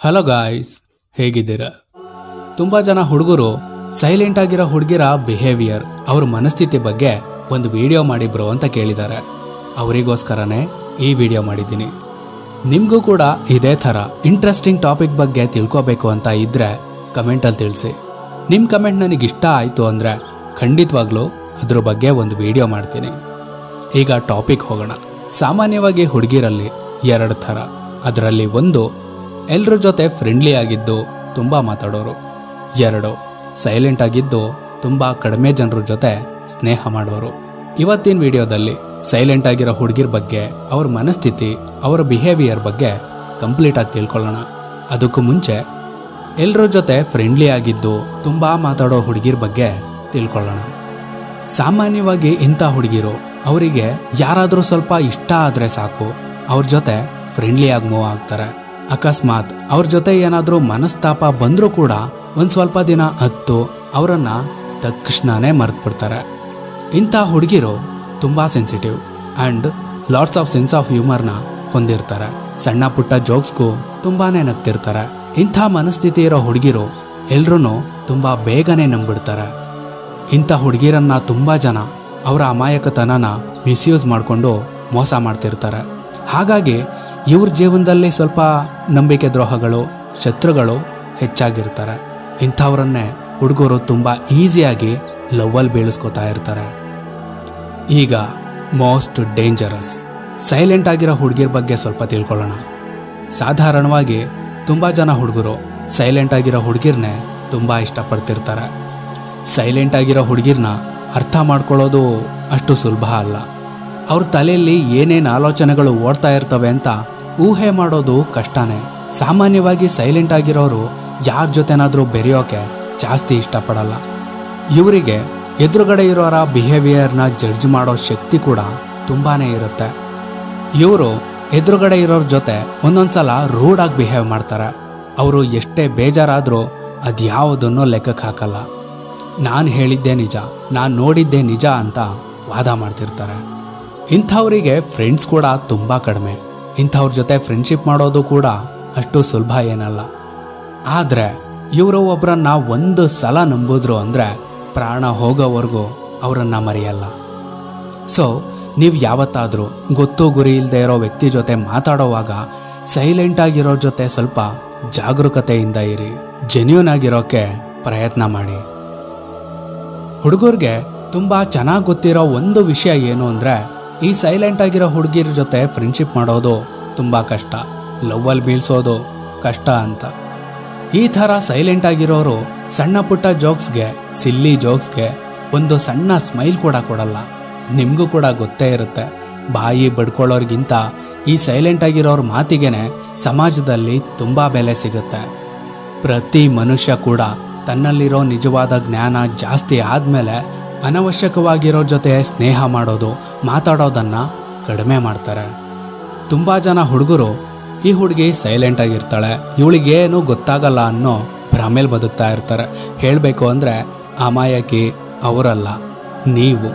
hello guys ಹೇಗಿದ್ದೀರಾ ತುಂಬ ಜನ ಹುಡುಗರು ಸೈಲೆಂಟ್ ಆಗಿರೋ ಹುಡುಗಿರ ಬಿಹೇವಿಯರ್ ಅವ್ರ ಮನಸ್ಥಿತಿ ಬಗ್ಗೆ ಒಂದು ವಿಡಿಯೋ ಮಾಡಿ ಬ್ರೋ ಅಂತ ಕೇಳಿದ್ದಾರೆ ಅವರಿಗೋಸ್ಕರನೇ ಈ ವಿಡಿಯೋ ಮಾಡಿದ್ದೀನಿ ನಿಮಗೂ ಕೂಡ ಇದೇ ಥರ ಇಂಟ್ರೆಸ್ಟಿಂಗ್ ಟಾಪಿಕ್ ಬಗ್ಗೆ ತಿಳ್ಕೋಬೇಕು ಅಂತ ಇದ್ದರೆ ಕಮೆಂಟಲ್ಲಿ ತಿಳಿಸಿ ನಿಮ್ಮ ಕಮೆಂಟ್ ನನಗೆ ಇಷ್ಟ ಆಯಿತು ಅಂದರೆ ಖಂಡಿತವಾಗ್ಲೂ ಅದ್ರ ಬಗ್ಗೆ ಒಂದು ವಿಡಿಯೋ ಮಾಡ್ತೀನಿ ಈಗ ಟಾಪಿಕ್ ಹೋಗೋಣ ಸಾಮಾನ್ಯವಾಗಿ ಹುಡುಗಿರಲ್ಲಿ ಎರಡು ಥರ ಅದರಲ್ಲಿ ಒಂದು ಎಲ್ಲರ ಜೊತೆ ಫ್ರೆಂಡ್ಲಿ ಆಗಿದ್ದು ತುಂಬ ಮಾತಾಡೋರು ಎರಡು ಸೈಲೆಂಟ್ ಆಗಿದ್ದು ತುಂಬ ಕಡಿಮೆ ಜನರ ಜೊತೆ ಸ್ನೇಹ ಮಾಡೋರು ಇವತ್ತಿನ ವಿಡಿಯೋದಲ್ಲಿ ಸೈಲೆಂಟ್ ಆಗಿರೋ ಹುಡುಗಿರ ಬಗ್ಗೆ ಅವ್ರ ಮನಸ್ಥಿತಿ ಅವರ ಬಿಹೇವಿಯರ್ ಬಗ್ಗೆ ಕಂಪ್ಲೀಟ್ ಆಗಿ ತಿಳ್ಕೊಳ್ಳೋಣ ಅದಕ್ಕೂ ಮುಂಚೆ ಎಲ್ಲರ ಜೊತೆ ಫ್ರೆಂಡ್ಲಿ ಆಗಿದ್ದು ತುಂಬ ಮಾತಾಡೋ ಹುಡುಗಿರ ಬಗ್ಗೆ ತಿಳ್ಕೊಳ್ಳೋಣ ಸಾಮಾನ್ಯವಾಗಿ ಇಂಥ ಹುಡುಗಿರು ಅವರಿಗೆ ಯಾರಾದರೂ ಸ್ವಲ್ಪ ಇಷ್ಟ ಆದರೆ ಸಾಕು ಅವ್ರ ಜೊತೆ ಫ್ರೆಂಡ್ಲಿಯಾಗಿ ಮೂವ್ ಆಗ್ತಾರೆ ಅಕಸ್ಮಾತ್ ಅವ್ರ ಜೊತೆ ಏನಾದರೂ ಮನಸ್ತಾಪ ಬಂದರೂ ಕೂಡ ಒಂದು ಸ್ವಲ್ಪ ದಿನ ಹತ್ತು ಅವರನ್ನ ತಕ್ಷಣನೇ ಮರೆತುಬಿಡ್ತಾರೆ ಇಂಥ ಹುಡುಗಿರು ತುಂಬ sensitive and lots of sense of ಹ್ಯೂಮರ್ನ ಹೊಂದಿರ್ತಾರೆ ಸಣ್ಣ ಪುಟ್ಟ ಜೋಕ್ಸ್ಗೂ ತುಂಬಾನೇ ನಗ್ತಿರ್ತಾರೆ ಇಂಥ ಮನಸ್ಥಿತಿ ಇರೋ ಹುಡುಗಿರು ಎಲ್ರೂ ತುಂಬ ಬೇಗನೆ ನಂಬಿಡ್ತಾರೆ ಇಂಥ ಹುಡುಗಿರನ್ನ ತುಂಬ ಜನ ಅವರ ಅಮಾಯಕತನನ ಮಿಸ್ಯೂಸ್ ಮಾಡಿಕೊಂಡು ಮೋಸ ಮಾಡ್ತಿರ್ತಾರೆ ಹಾಗಾಗಿ ಇವ್ರ ಜೀವನದಲ್ಲಿ ಸ್ವಲ್ಪ ನಂಬಿಕೆ ದ್ರೋಹಗಳು ಶತ್ರುಗಳು ಹೆಚ್ಚಾಗಿರ್ತಾರೆ ಇಂಥವ್ರನ್ನೇ ಹುಡುಗರು ತುಂಬ ಈಸಿಯಾಗಿ ಲವ್ವಲ್ಲಿ ಬೀಳಿಸ್ಕೊತಾ ಇರ್ತಾರೆ ಈಗ ಮೋಸ್ಟ್ ಡೇಂಜರಸ್ ಸೈಲೆಂಟ್ ಆಗಿರೋ ಹುಡುಗಿರ ಬಗ್ಗೆ ಸ್ವಲ್ಪ ತಿಳ್ಕೊಳ್ಳೋಣ ಸಾಧಾರಣವಾಗಿ ತುಂಬ ಜನ ಹುಡುಗರು ಸೈಲೆಂಟ್ ಆಗಿರೋ ಹುಡುಗಿರ್ನೇ ತುಂಬ ಇಷ್ಟಪಡ್ತಿರ್ತಾರೆ ಸೈಲೆಂಟ್ ಆಗಿರೋ ಹುಡುಗಿರ್ನ ಅರ್ಥ ಮಾಡ್ಕೊಳ್ಳೋದು ಅಷ್ಟು ಸುಲಭ ಅಲ್ಲ ಅವ್ರ ತಲೆಯಲ್ಲಿ ಏನೇನು ಆಲೋಚನೆಗಳು ಓಡ್ತಾ ಇರ್ತವೆ ಅಂತ ಊಹೆ ಮಾಡೋದು ಕಷ್ಟನೇ ಸಾಮಾನ್ಯವಾಗಿ ಸೈಲೆಂಟ್ ಆಗಿರೋರು ಯಾರ ಜೊತೆನಾದರೂ ಬೆರೆಯೋಕೆ ಜಾಸ್ತಿ ಇಷ್ಟಪಡಲ್ಲ ಇವರಿಗೆ ಎದುರುಗಡೆ ಇರೋರ ಬಿಹೇವಿಯರ್ನ ಜಡ್ಜ್ ಮಾಡೋ ಶಕ್ತಿ ಕೂಡ ತುಂಬಾ ಇರುತ್ತೆ ಇವರು ಎದುರುಗಡೆ ಇರೋರ ಜೊತೆ ಒಂದೊಂದ್ಸಲ ರೂಡಾಗಿ ಬಿಹೇವ್ ಮಾಡ್ತಾರೆ ಅವರು ಎಷ್ಟೇ ಬೇಜಾರಾದರೂ ಅದ್ಯಾವುದನ್ನು ಲೆಕ್ಕಕ್ಕೆ ಹಾಕಲ್ಲ ನಾನು ಹೇಳಿದ್ದೇ ನಿಜ ನಾನು ನೋಡಿದ್ದೇ ನಿಜ ಅಂತ ವಾದ ಮಾಡ್ತಿರ್ತಾರೆ ಇಂಥವರಿಗೆ ಫ್ರೆಂಡ್ಸ್ ಕೂಡ ತುಂಬ ಕಡಿಮೆ ಇಂಥವ್ರ ಜೊತೆ ಫ್ರೆಂಡ್ಶಿಪ್ ಮಾಡೋದು ಕೂಡ ಅಷ್ಟು ಸುಲಭ ಏನಲ್ಲ ಆದರೆ ಇವರು ಒಬ್ಬರನ್ನ ಒಂದು ಸಲ ನಂಬಿದ್ರು ಅಂದರೆ ಪ್ರಾಣ ಹೋಗೋವರೆಗೂ ಅವರನ್ನು ಮರೆಯಲ್ಲ ಸೊ ನೀವು ಯಾವತ್ತಾದರೂ ಗೊತ್ತು ಗುರಿ ಇಲ್ಲದೆ ಇರೋ ವ್ಯಕ್ತಿ ಜೊತೆ ಮಾತಾಡೋವಾಗ ಸೈಲೆಂಟ್ ಆಗಿರೋ ಜೊತೆ ಸ್ವಲ್ಪ ಜಾಗರೂಕತೆಯಿಂದ ಇರಿ ಜೆನ್ಯೂನ್ ಆಗಿರೋಕ್ಕೆ ಪ್ರಯತ್ನ ಮಾಡಿ ಹುಡುಗರಿಗೆ ತುಂಬ ಚೆನ್ನಾಗಿ ಗೊತ್ತಿರೋ ಒಂದು ವಿಷಯ ಏನು ಅಂದರೆ ಈ ಸೈಲೆಂಟ್ ಆಗಿರೋ ಹುಡುಗಿರ ಜೊತೆ ಫ್ರೆಂಡ್ಶಿಪ್ ಮಾಡೋದು ತುಂಬ ಕಷ್ಟ ಲವ್ವಲ್ಲಿ ಬೀಳ್ಸೋದು ಕಷ್ಟ ಅಂತ ಈ ಥರ ಸೈಲೆಂಟ್ ಆಗಿರೋರು ಸಣ್ಣ ಪುಟ್ಟ ಜೋಕ್ಸ್ಗೆ ಸಿಲ್ಲಿ ಜೋಕ್ಸ್ಗೆ ಒಂದು ಸಣ್ಣ ಸ್ಮೈಲ್ ಕೂಡ ಕೊಡಲ್ಲ ನಿಮಗೂ ಕೂಡ ಗೊತ್ತೇ ಇರುತ್ತೆ ಬಾಯಿ ಬಡ್ಕೊಳ್ಳೋರ್ಗಿಂತ ಈ ಸೈಲೆಂಟ್ ಆಗಿರೋರ ಮಾತಿಗೆನೆ ಸಮಾಜದಲ್ಲಿ ತುಂಬ ಬೆಲೆ ಸಿಗುತ್ತೆ ಪ್ರತಿ ಮನುಷ್ಯ ಕೂಡ ತನ್ನಲ್ಲಿರೋ ನಿಜವಾದ ಜ್ಞಾನ ಜಾಸ್ತಿ ಆದಮೇಲೆ ಅನವಶ್ಯಕವಾಗಿರೋ ಜೊತೆ ಸ್ನೇಹ ಮಾಡೋದು ಮಾತಾಡೋದನ್ನು ಕಡಿಮೆ ಮಾಡ್ತಾರೆ ತುಂಬ ಜನ ಹುಡುಗರು ಈ ಹುಡುಗಿ ಸೈಲೆಂಟ್ ಆಗಿರ್ತಾಳೆ ಇವಳಿಗೇನು ಗೊತ್ತಾಗಲ್ಲ ಅನ್ನೋ ಭ್ರಮೇಲ್ ಬದುಕ್ತಾ ಇರ್ತಾರೆ ಹೇಳಬೇಕು ಅಂದರೆ ಅಮಾಯಕಿ ಅವರಲ್ಲ ನೀವು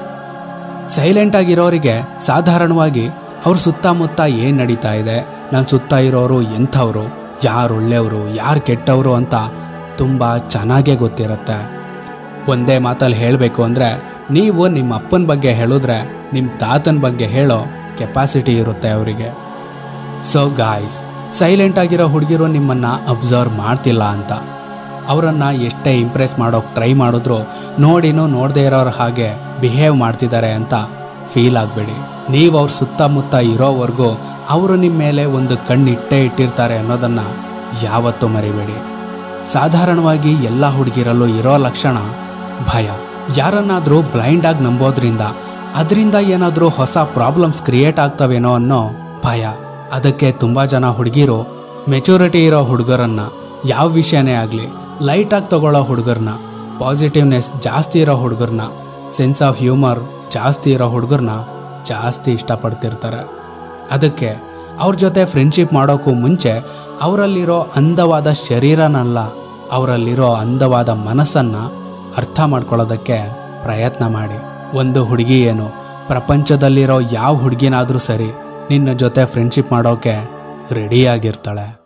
ಸೈಲೆಂಟ್ ಆಗಿರೋರಿಗೆ ಸಾಧಾರಣವಾಗಿ ಅವ್ರ ಸುತ್ತಮುತ್ತ ಏನು ನಡೀತಾ ಇದೆ ನನ್ನ ಸುತ್ತ ಇರೋರು ಎಂಥವ್ರು ಯಾರು ಒಳ್ಳೆಯವರು ಯಾರು ಕೆಟ್ಟವರು ಅಂತ ತುಂಬ ಚೆನ್ನಾಗೇ ಗೊತ್ತಿರುತ್ತೆ ಒಂದೇ ಮಾತಲ್ಲಿ ಹೇಳಬೇಕು ಅಂದರೆ ನೀವು ನಿಮ್ಮ ಅಪ್ಪನ ಬಗ್ಗೆ ಹೇಳಿದ್ರೆ ನಿಮ್ಮ ತಾತನ ಬಗ್ಗೆ ಹೇಳೋ ಕೆಪಾಸಿಟಿ ಇರುತ್ತೆ ಅವರಿಗೆ ಸೊ ಗಾಯ್ಸ್ ಸೈಲೆಂಟ್ ಆಗಿರೋ ಹುಡುಗಿರು ನಿಮ್ಮನ್ನು ಅಬ್ಸರ್ವ್ ಮಾಡ್ತಿಲ್ಲ ಅಂತ ಅವರನ್ನು ಎಷ್ಟೇ ಇಂಪ್ರೆಸ್ ಮಾಡೋಕೆ ಟ್ರೈ ಮಾಡಿದ್ರು ನೋಡಿನೂ ನೋಡದೇ ಇರೋರ ಹಾಗೆ ಬಿಹೇವ್ ಮಾಡ್ತಿದ್ದಾರೆ ಅಂತ ಫೀಲ್ ಆಗಬೇಡಿ ನೀವು ಅವ್ರ ಸುತ್ತಮುತ್ತ ಇರೋವರೆಗೂ ಅವರು ನಿಮ್ಮ ಮೇಲೆ ಒಂದು ಕಣ್ಣಿಟ್ಟೇ ಇಟ್ಟಿರ್ತಾರೆ ಅನ್ನೋದನ್ನು ಯಾವತ್ತೂ ಮರಿಬೇಡಿ ಸಾಧಾರಣವಾಗಿ ಎಲ್ಲ ಹುಡುಗಿರಲ್ಲೂ ಇರೋ ಲಕ್ಷಣ ಭಯ ಯಾರನ್ನಾದರೂ ಬ್ಲೈಂಡಾಗಿ ನಂಬೋದ್ರಿಂದ ಅದರಿಂದ ಏನಾದರೂ ಹೊಸ ಪ್ರಾಬ್ಲಮ್ಸ್ ಕ್ರಿಯೇಟ್ ಆಗ್ತವೇನೋ ಅನ್ನೋ ಭಯ ಅದಕ್ಕೆ ತುಂಬ ಜನ ಹುಡುಗಿರು ಮೆಚುರಿಟಿ ಇರೋ ಹುಡುಗರನ್ನ ಯಾವ ವಿಷಯನೇ ಆಗಲಿ ಲೈಟಾಗಿ ತಗೊಳ್ಳೋ ಹುಡುಗರನ್ನ ಪಾಸಿಟಿವ್ನೆಸ್ ಜಾಸ್ತಿ ಇರೋ ಹುಡುಗರನ್ನ ಸೆನ್ಸ್ ಆಫ್ ಹ್ಯೂಮರ್ ಜಾಸ್ತಿ ಇರೋ ಹುಡುಗರನ್ನ ಜಾಸ್ತಿ ಇಷ್ಟಪಡ್ತಿರ್ತಾರೆ ಅದಕ್ಕೆ ಅವ್ರ ಜೊತೆ ಫ್ರೆಂಡ್ಶಿಪ್ ಮಾಡೋಕ್ಕೂ ಮುಂಚೆ ಅವರಲ್ಲಿರೋ ಅಂದವಾದ ಶರೀರನಲ್ಲ ಅವರಲ್ಲಿರೋ ಅಂದವಾದ ಮನಸ್ಸನ್ನು ಅರ್ಥ ಮಾಡ್ಕೊಳ್ಳೋದಕ್ಕೆ ಪ್ರಯತ್ನ ಮಾಡಿ ಒಂದು ಹುಡುಗಿ ಏನು ಪ್ರಪಂಚದಲ್ಲಿರೋ ಯಾವ ಹುಡುಗಿನಾದರೂ ಸರಿ ನಿನ್ನ ಜೊತೆ ಫ್ರೆಂಡ್ಶಿಪ್ ಮಾಡೋಕ್ಕೆ ರೆಡಿಯಾಗಿರ್ತಾಳೆ